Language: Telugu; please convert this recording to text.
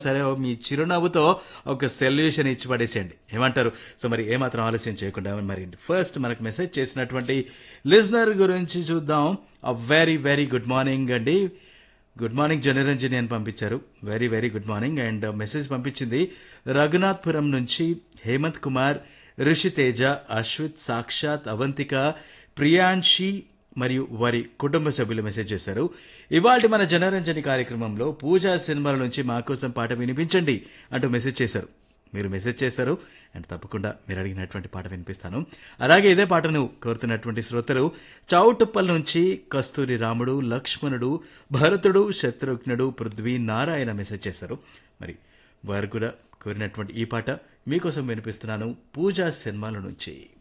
సరే మీ చిరునవ్వుతో ఒక సొల్యూషన్ ఇచ్చి పడేసేయండి ఏమంటారు సో మరి ఏమాత్రం ఆలస్యం చేయకుండా మరి ఫస్ట్ మనకు మెసేజ్ చేసినటువంటి లిజనర్ గురించి చూద్దాం వెరీ వెరీ గుడ్ మార్నింగ్ అండి గుడ్ మార్నింగ్ జనరంజని అని పంపించారు very very good morning and message పంపించింది రఘునాథ్పురం నుంచి హేమంత్ కుమార్ ఋషితేజ అశ్విత్ సాక్షాత్ అవంతిక ప్రియాంశి మరియు వారి కుటుంబ సభ్యులు మెసేజ్ చేశారు ఇవాళ మన జనరంజని కార్యక్రమంలో పూజా సినిమాల నుంచి మా కోసం పాట వినిపించండి అంటూ మెసేజ్ చేశారు మీరు మెసేజ్ చేశారు అండ్ తప్పకుండా మీరు అడిగినటువంటి పాట వినిపిస్తాను అలాగే ఇదే పాటను కోరుతున్నటువంటి శ్రోతలు చౌటుప్పల్ నుంచి కస్తూరి రాముడు లక్ష్మణుడు భరతుడు శత్రుఘ్నుడు పృథ్వీ నారాయణ మెసేజ్ చేశారు మరి వారు కూడా కోరినటువంటి ఈ పాట మీకోసం వినిపిస్తున్నాను పూజా సినిమాల నుంచి